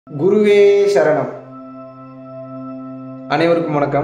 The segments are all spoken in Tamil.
குருவே சரணம் அனைவருக்கும் வணக்கம்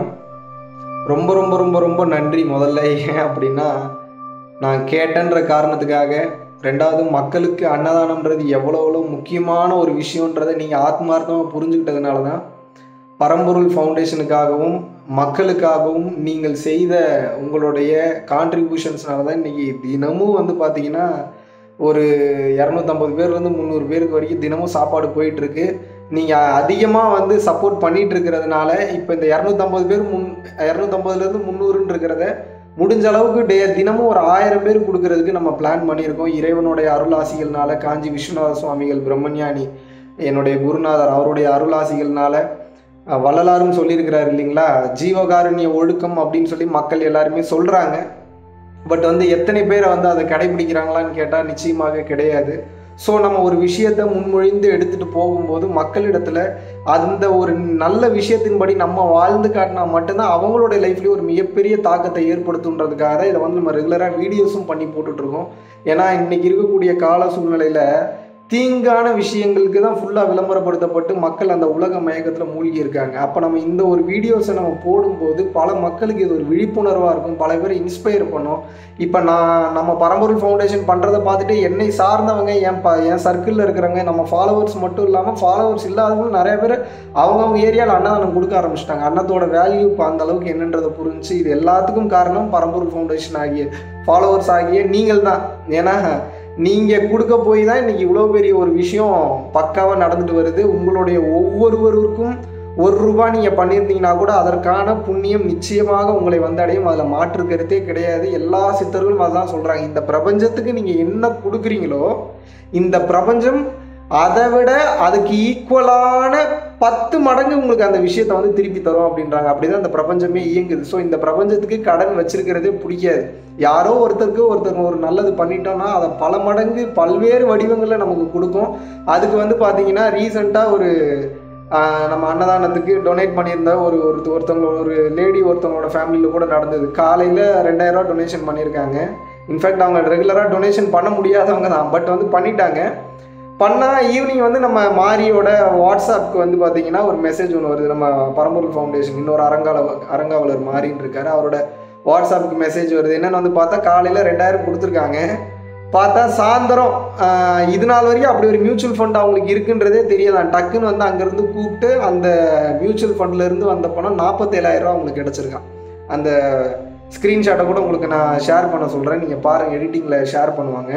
ரொம்ப ரொம்ப ரொம்ப ரொம்ப நன்றி முதல்ல ஏன் அப்படின்னா நான் கேட்டேன்ற காரணத்துக்காக ரெண்டாவது மக்களுக்கு அன்னதானம்ன்றது எவ்வளோ எவ்வளோ முக்கியமான ஒரு விஷயன்றதை நீங்கள் ஆத்மார்த்தமாக புரிஞ்சுக்கிட்டதுனால தான் பரம்பொருள் ஃபவுண்டேஷனுக்காகவும் மக்களுக்காகவும் நீங்கள் செய்த உங்களுடைய கான்ட்ரிபியூஷன்ஸ்னால தான் இன்றைக்கி தினமும் வந்து பார்த்தீங்கன்னா ஒரு இரநூத்தம்பது பேர்லேருந்து முந்நூறு பேருக்கு வரைக்கும் தினமும் சாப்பாடு போயிட்டுருக்கு நீங்கள் அதிகமாக வந்து சப்போர்ட் பண்ணிட்டு இருக்கிறதுனால இப்போ இந்த இரநூத்தம்பது பேர் முன் இரநூத்தம்பதுலேருந்து முந்நூறுன்னு இருக்கிறத முடிஞ்ச அளவுக்கு டே தினமும் ஒரு ஆயிரம் பேர் கொடுக்கறதுக்கு நம்ம பிளான் பண்ணியிருக்கோம் இறைவனுடைய அருளாசிகள்னால காஞ்சி விஸ்வநாத சுவாமிகள் பிரம்மஞானி என்னுடைய குருநாதர் அவருடைய அருளாசிகள்னால அஹ், வள்ளலாரும் சொல்லியிருக்கிறாரு இல்லைங்களா ஜீவகாருண்ய ஒழுக்கம் அப்படின்னு சொல்லி மக்கள் எல்லாருமே சொல்கிறாங்க பட் வந்து எத்தனை பேரை வந்து அதை கடைபிடிக்கிறாங்களான்னு கேட்டால் நிச்சயமாக கிடையாது ஸோ நம்ம ஒரு விஷயத்தை முன்மொழிந்து எடுத்துகிட்டு போகும்போது மக்களிடத்துல அந்த ஒரு நல்ல விஷயத்தின்படி நம்ம வாழ்ந்து காட்டினா மட்டும்தான் அவங்களுடைய லைஃப்லேயும் ஒரு மிகப்பெரிய தாக்கத்தை ஏற்படுத்துன்றதுக்காக தான் இதை வந்து நம்ம ரெகுலராக வீடியோஸும் பண்ணி போட்டுட்ருக்கோம் ஏன்னா இன்னைக்கு இருக்கக்கூடிய கால சூழ்நிலையில் தீங்கான விஷயங்களுக்கு தான் ஃபுல்லாக விளம்பரப்படுத்தப்பட்டு மக்கள் அந்த உலக மயக்கத்தில் மூழ்கி இருக்காங்க அப்போ நம்ம இந்த ஒரு வீடியோஸை நம்ம போடும்போது பல மக்களுக்கு இது ஒரு விழிப்புணர்வாக இருக்கும் பல பேர் இன்ஸ்பயர் பண்ணும் இப்போ நான் நம்ம பரம்பொருள் ஃபவுண்டேஷன் பண்ணுறதை பார்த்துட்டு என்னை சார்ந்தவங்க என் ப என் சர்க்கிளில் இருக்கிறவங்க நம்ம ஃபாலோவர்ஸ் மட்டும் இல்லாமல் ஃபாலோவர்ஸ் இல்லாதவங்க நிறைய பேர் அவங்கவுங்க ஏரியாவில் அன்னதானம் கொடுக்க ஆரம்பிச்சிட்டாங்க அன்னத்தோட வேல்யூ இப்போ அந்த அளவுக்கு என்னன்றதை புரிஞ்சு இது எல்லாத்துக்கும் காரணம் பரம்பொருள் ஃபவுண்டேஷன் ஆகிய ஃபாலோவர்ஸ் ஆகிய நீங்கள் தான் ஏன்னா நீங்கள் கொடுக்க போய் தான் இன்றைக்கி இவ்வளோ பெரிய ஒரு விஷயம் பக்காவாக நடந்துட்டு வருது உங்களுடைய ஒவ்வொருவருக்கும் ஒரு ரூபாய் நீங்கள் பண்ணியிருந்தீங்கன்னா கூட அதற்கான புண்ணியம் நிச்சயமாக உங்களை வந்தடையும் அதில் மாற்று கருத்தே கிடையாது எல்லா சித்தர்களும் அதான் சொல்கிறாங்க இந்த பிரபஞ்சத்துக்கு நீங்கள் என்ன கொடுக்குறீங்களோ இந்த பிரபஞ்சம் அதை விட அதுக்கு ஈக்குவலான பத்து மடங்கு உங்களுக்கு அந்த விஷயத்தை வந்து திருப்பி தரும் அப்படின்றாங்க அப்படிதான் இந்த பிரபஞ்சமே இயங்குது ஸோ இந்த பிரபஞ்சத்துக்கு கடன் வச்சிருக்கிறதே பிடிக்காது யாரோ ஒருத்தருக்கு ஒருத்தர் ஒரு நல்லது பண்ணிட்டோம்னா அதை பல மடங்கு பல்வேறு வடிவங்களில் நமக்கு கொடுக்கும் அதுக்கு வந்து பார்த்தீங்கன்னா ரீசெண்டாக ஒரு ஆஹ், நம்ம அன்னதானத்துக்கு டொனேட் பண்ணியிருந்த ஒரு ஒரு ஒருத்தவங்க ஒரு லேடி ஒருத்தவங்களோட ஃபேமிலியில் கூட நடந்தது காலையில் ரெண்டாயிரம் ரூபா டொனேஷன் பண்ணியிருக்காங்க இன்ஃபேக்ட் அவங்க ரெகுலராக டொனேஷன் பண்ண முடியாதவங்க தான் பட் வந்து பண்ணிட்டாங்க பண்ணால் ஈவினிங் வந்து நம்ம மாரியோட வாட்ஸ்அப்க்கு வந்து பார்த்தீங்கன்னா ஒரு மெசேஜ் ஒன்று வருது நம்ம பரம்பொருள் ஃபவுண்டேஷன் இன்னொரு அரங்கால அரங்காவலர் மாறின்னு இருக்காரு அவரோட வாட்ஸ்அப்புக்கு மெசேஜ் வருது என்னன்னு வந்து பார்த்தா காலையில் ரெண்டாயிரம் கொடுத்துருக்காங்க பார்த்தா சாயந்தரம் ஆஹ், இது நாள் வரைக்கும் அப்படி ஒரு மியூச்சுவல் ஃபண்ட் அவங்களுக்கு இருக்குன்றதே தெரியலாம் டக்குன்னு வந்து அங்கேருந்து கூப்பிட்டு அந்த மியூச்சுவல் ஃபண்ட்லேருந்து வந்த பணம் நாற்பத்தேழாயிரம் அவங்களுக்கு கிடச்சிருக்கான் அந்த ஸ்க்ரீன்ஷாட்டை கூட உங்களுக்கு நான் ஷேர் பண்ண சொல்கிறேன் நீங்கள் பாருங்கள் எடிட்டிங்கில் ஷேர் பண்ணுவாங்க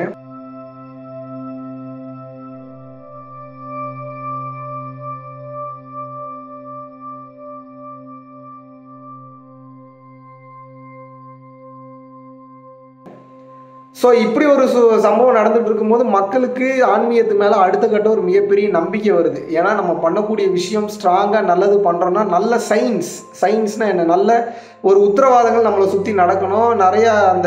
ஸோ இப்படி ஒரு சு- சம்பவம் நடந்துட்டு இருக்கும்போது மக்களுக்கு ஆன்மீகத்து மேலே அடுத்த கட்ட ஒரு மிகப்பெரிய நம்பிக்கை வருது ஏன்னா நம்ம பண்ணக்கூடிய விஷயம் ஸ்ட்ராங்காக நல்லது பண்ணுறோன்னா நல்ல சயின்ஸ் சயின்ஸ்னால் என்ன நல்ல ஒரு உத்தரவாதங்கள் நம்மளை சுற்றி நடக்கணும் நிறையா அந்த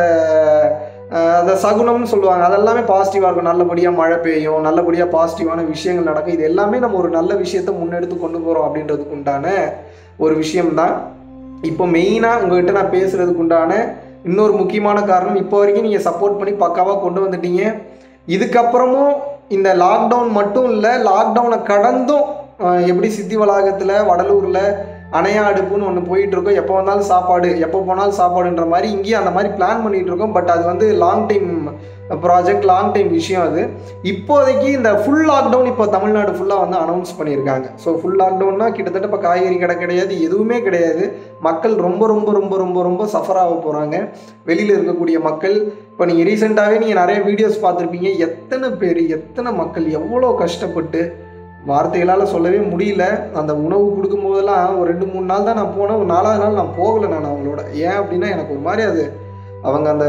அஹ், அந்த சகுனம்னு சொல்லுவாங்க அதெல்லாமே பாசிட்டிவாக இருக்கும் நல்லபடியாக மழை பெய்யும் நல்லபடியாக பாசிட்டிவான விஷயங்கள் நடக்கும் இது எல்லாமே நம்ம ஒரு நல்ல விஷயத்தை முன்னெடுத்து கொண்டு போகிறோம் அப்படின்றதுக்கு உண்டான ஒரு விஷயம்தான் இப்போ மெயினாக உங்ககிட்ட நான் பேசுகிறதுக்கு உண்டான இன்னொரு முக்கியமான காரணம் இப்போ வரைக்கும் நீங்கள் சப்போர்ட் பண்ணி பக்காவாக கொண்டு வந்துட்டீங்க இதுக்கப்புறமும் இந்த லாக்டவுன் மட்டும் இல்லை லாக்டவுனை கடந்தும் அஹ், எப்படி சித்தி வளாகத்தில் வடலூரில் அணையா அடுப்புன்னு ஒன்று போயிட்டு இருக்கோம் எப்போ வந்தாலும் சாப்பாடு எப்போ போனாலும் சாப்பாடுன்ற மாதிரி இங்கேயும் அந்த மாதிரி பிளான் பண்ணிட்டு இருக்கோம் பட் அது வந்து long time project long time விஷயம் அது இப்போதைக்கு இந்த ஃபுல் லாக்டவுன் இப்போ தமிழ்நாடு ஃபுல்லாக வந்து அனௌன்ஸ் பண்ணியிருக்காங்க ஸோ ஃபுல் லாக்டவுன்னா கிட்டத்தட்ட இப்போ காய்கறி கடை கிடையாது எதுவுமே கிடையாது மக்கள் ரொம்ப ரொம்ப ரொம்ப ரொம்ப ரொம்ப சஃபர் ஆக போகிறாங்க வெளியில் இருக்கக்கூடிய மக்கள் இப்போ நீங்கள் ரீசெண்டாகவே நீங்கள் நிறைய வீடியோஸ் பார்த்துருப்பீங்க எத்தனை பேர் எத்தனை மக்கள் எவ்வளோ கஷ்டப்பட்டு வார்த்தைகளால் சொல்லவே முடியல அந்த உணவு கொடுக்கும்போதெல்லாம் ஒரு ரெண்டு மூணு நாள் தான் நான் போனேன் ஒரு நாலாவது நாள் நான் போகலை நான் அவங்களோட ஏன் அப்படின்னா எனக்கு ஒரு மாதிரி அது அவங்க அந்த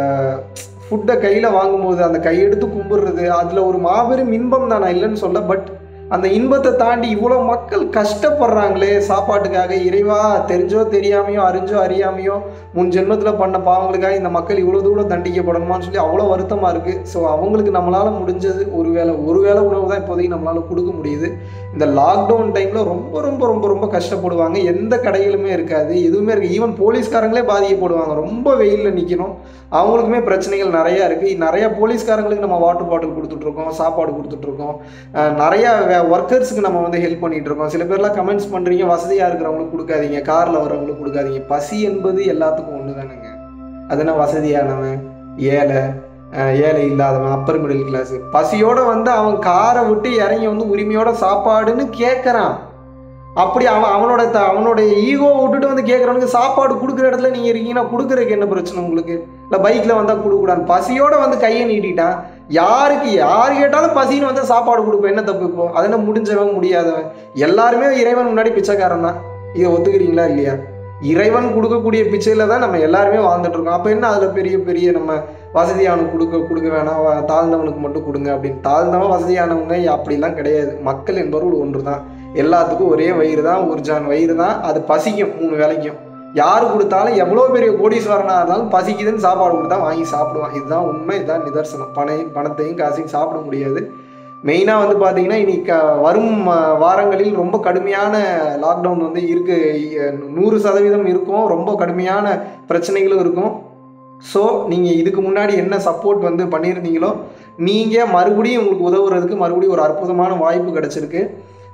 ஃபுட்டை கையில் வாங்கும்போது அந்த கையெடுத்து கும்பிடுறது அதில் ஒரு மாபெரும் இன்பம் தான் நான் இல்லைன்னு சொல்ல பட் அந்த இன்பத்தை தாண்டி இவ்வளோ மக்கள் கஷ்டப்படுறாங்களே சாப்பாட்டுக்காக இறைவா தெரிஞ்சோ தெரியாமையோ அறிஞ்சோ அறியாமையோ முன் ஜென்மத்தில் பண்ண பாவங்களுக்காக இந்த மக்கள் இவ்வளோ தூரம் தண்டிக்கப்படணுமான்னு சொல்லி அவ்வளோ வருத்தமாக இருக்குது ஸோ அவங்களுக்கு நம்மளால் முடிஞ்சது ஒரு வேளை ஒரு வேளை உணவு தான் இப்போதைக்கு நம்மளால் கொடுக்க முடியுது இந்த லாக்டவுன் டைமில் ரொம்ப ரொம்ப ரொம்ப ரொம்ப கஷ்டப்படுவாங்க எந்த கடைகளுமே இருக்காது எதுவுமே இருக்குது ஈவன் போலீஸ்காரங்களே பாதிக்கப்படுவாங்க ரொம்ப வெயிலில் நிற்கணும் அவங்களுக்குமே பிரச்சனைகள் நிறையா இருக்குது நிறைய போலீஸ்காரங்களுக்கு நம்ம வாட்டர் பாட்டில் கொடுத்துட்ருக்கோம் சாப்பாடு கொடுத்துட்ருக்கோம் அஹ் நிறைய வே- ஒர்க்கர்ஸுக்கு நம்ம வந்து ஹெல்ப் பண்ணிட்டு இருக்கோம் சில பேர்லாம் கமெண்ட்ஸ் பண்ணுறீங்க வசதியாக இருக்கிறவங்களுக்கு கொடுக்காதீங்க காரில் வரவங்களுக்கு கொடுக்காதீங்க பசி என்பது எல்லாத்துக்கும் ஒன்று தானேங்க அதுனா வசதியானவன் ஏழை அஹ் ஏழை இல்லாதவன் அப்பர் மிடில் கிளாஸ் பசியோட வந்து அவன் காரை விட்டு இறங்கி வந்து உரிமையோட சாப்பாடுன்னு கேட்குறான் அப்படி அவன் அவனோட த அவனோட ஈகோவை விட்டுட்டு வந்து கேட்குறவனுக்கு சாப்பாடு கொடுக்குற இடத்துல நீங்கள் இருக்கீங்கன்னா கொடுக்குறதுக்கு என்ன பிரச்சனை உங்களுக்கு இல்லை பைக்கில் வந்தால் கொடுக்கூடாது பசியோட வந்து கையை நீட்டிட்டான் யாருக்கு யார் கேட்டாலும் பசின்னு வந்து சாப்பாடு கொடுப்போம் என்ன தப்பு இப்போ அது என்ன முடிஞ்சவன் முடியாதவன் எல்லாருமே இறைவன் முன்னாடி பிச்சைக்காரன் தான் இதை ஒத்துக்கிறீங்களா இல்லையா இறைவன் கொடுக்கக்கூடிய பிச்சையில தான் நம்ம எல்லாருமே வாழ்ந்துட்டு இருக்கோம் அப்போ என்ன அதில் பெரிய பெரிய நம்ம வசதியானவனுக்கு கொடுக்க கொடுக்க வேணாம் வ- தாழ்ந்தவனுக்கு மட்டும் கொடுங்க அப்படின்னு தாழ்ந்தவன் வசதியானவங்க அப்படிலாம் கிடையாது மக்கள் என்பவர்கள் ஒன்று தான் எல்லாத்துக்கும் ஒரே வயிறு தான் ஒரு ஜான் வயிறு தான் அது பசிக்கும் மூணு வேளைக்கும் யார் கொடுத்தாலும் எவ்வளோ பெரிய கோடீஸ்வரனாக இருந்தாலும் பசிக்குதுன்னு சாப்பாடு கொடுத்தா வாங்கி சாப்பிடுவான் இதுதான் உண்மை இதுதான் நிதர்சனம் பணம் பணத்தையும் காசையும் சாப்பிட முடியாது மெயினாக வந்து பார்த்தீங்கன்னா இனி க வரும் அஹ், வாரங்களில் ரொம்ப கடுமையான லாக்டவுன் வந்து இருக்கு இ- நூறு சதவீதம் இருக்கும் ரொம்ப கடுமையான பிரச்சனைகளும் இருக்கும் ஸோ நீங்கள் இதுக்கு முன்னாடி என்ன சப்போர்ட் வந்து பண்ணியிருந்தீங்களோ நீங்கள் மறுபடியும் உங்களுக்கு உதவுறதுக்கு மறுபடியும் ஒரு அற்புதமான வாய்ப்பு கிடச்சிருக்கு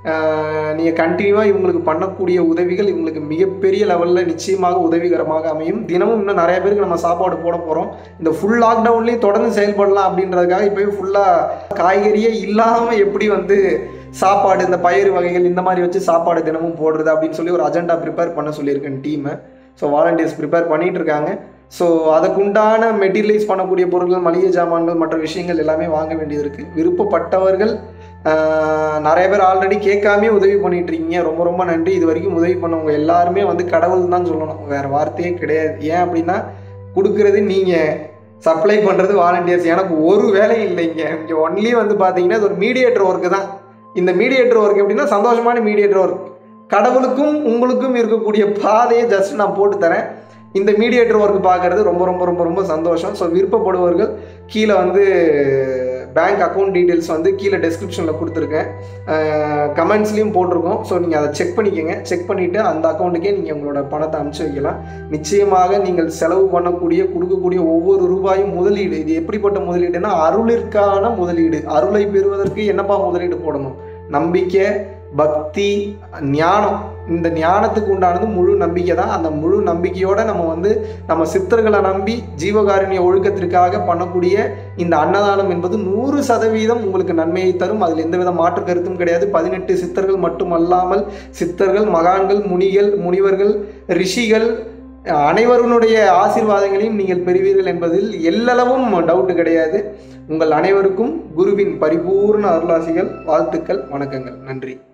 நீங்கள் கண்டினியூவாக இவங்களுக்கு பண்ணக்கூடிய உதவிகள் இவங்களுக்கு மிகப்பெரிய லெவலில் நிச்சயமாக உதவிகரமாக அமையும் தினமும் இன்னும் நிறைய பேருக்கு நம்ம சாப்பாடு போட போகிறோம் இந்த ஃபுல் லாக்டவுன்லேயும் தொடர்ந்து செயல்படலாம் அப்படின்றதுக்காக இப்போயே ஃபுல்லாக காய்கறியே இல்லாமல் எப்படி வந்து சாப்பாடு இந்த பயிர் வகைகள் இந்த மாதிரி வச்சு சாப்பாடு தினமும் போடுறது அப்படின்னு சொல்லி ஒரு அஜெண்டா ப்ரிப்பேர் பண்ண சொல்லியிருக்கேன் டீமை ஸோ வாலண்டியர்ஸ் ப்ரிப்பேர் பண்ணிட்டு இருக்காங்க ஸோ அதுக்குண்டான மெட்டீரியலைஸ் பண்ணக்கூடிய பொருட்கள் மளிகை சாமான்கள் மற்ற விஷயங்கள் எல்லாமே வாங்க வேண்டியது இருக்குது விருப்பப்பட்டவர்கள் ஆஹ், நிறைய பேர் ஆல்ரெடி கேட்காமே உதவி பண்ணிட்டு இருக்கீங்க ரொம்ப ரொம்ப நன்றி இது வரைக்கும் உதவி பண்ணவங்க எல்லாருமே வந்து கடவுள் தான் சொல்லணும் வேற வார்த்தையே கிடையாது ஏன் அப்படின்னா கொடுக்கறது நீங்கள் சப்ளை பண்ணுறது வாலண்டியர்ஸ் எனக்கு ஒரு வேலையும் இல்லைங்க இங்கே ஒன்லி வந்து பார்த்தீங்கன்னா இது ஒரு மீடியேட்டர் ஒர்க்கு தான் இந்த மீடியேட்டர் ஒர்க் எப்படின்னா சந்தோஷமான மீடியேட்டர் ஒர்க் கடவுளுக்கும் உங்களுக்கும் இருக்கக்கூடிய பாதையை ஜஸ்ட் நான் போட்டு தரேன் இந்த மீடியேட்டர் ஒர்க் பார்க்கறது ரொம்ப ரொம்ப ரொம்ப ரொம்ப சந்தோஷம் ஸோ விருப்பப்படுபவர்கள் கீழே வந்து பேங்க் அக்கௌண்ட் டீட்டெயில்ஸ் வந்து கீழே டெஸ்கிரிப்ஷனில் கொடுத்துருக்கேன் கமெண்ட்ஸ்லேயும் போட்டிருக்கோம் ஸோ நீங்கள் அதை செக் பண்ணிக்கோங்க செக் பண்ணிவிட்டு அந்த அக்கௌண்ட்டுக்கே நீங்கள் உங்களோட பணத்தை அனுப்பிச்சு வைக்கலாம் நிச்சயமாக நீங்கள் செலவு பண்ணக்கூடிய கொடுக்கக்கூடிய ஒவ்வொரு ரூபாயும் முதலீடு இது எப்படிப்பட்ட முதலீடுனா அருளிற்கான முதலீடு அருளை பெறுவதற்கு என்னப்பா முதலீடு போடணும் நம்பிக்கை பக்தி ஞானம் இந்த ஞானத்துக்கு உண்டானது முழு நம்பிக்கை தான் அந்த முழு நம்பிக்கையோட நம்ம வந்து நம்ம சித்தர்களை நம்பி ஜீவகாருண்ய ஒழுக்கத்திற்காக பண்ணக்கூடிய இந்த அன்னதானம் என்பது நூறு சதவீதம் உங்களுக்கு நன்மையை தரும் அதில் எந்தவித மாற்று கருத்தும் கிடையாது பதினெட்டு சித்தர்கள் மட்டுமல்லாமல் சித்தர்கள் மகான்கள் முனிகள் முனிவர்கள் ரிஷிகள் அனைவருடைய ஆசீர்வாதங்களையும் நீங்கள் பெறுவீர்கள் என்பதில் எல்லளவும் டவுட் கிடையாது உங்கள் அனைவருக்கும் குருவின் பரிபூர்ண அருளாசிகள் வாழ்த்துக்கள் வணக்கங்கள் நன்றி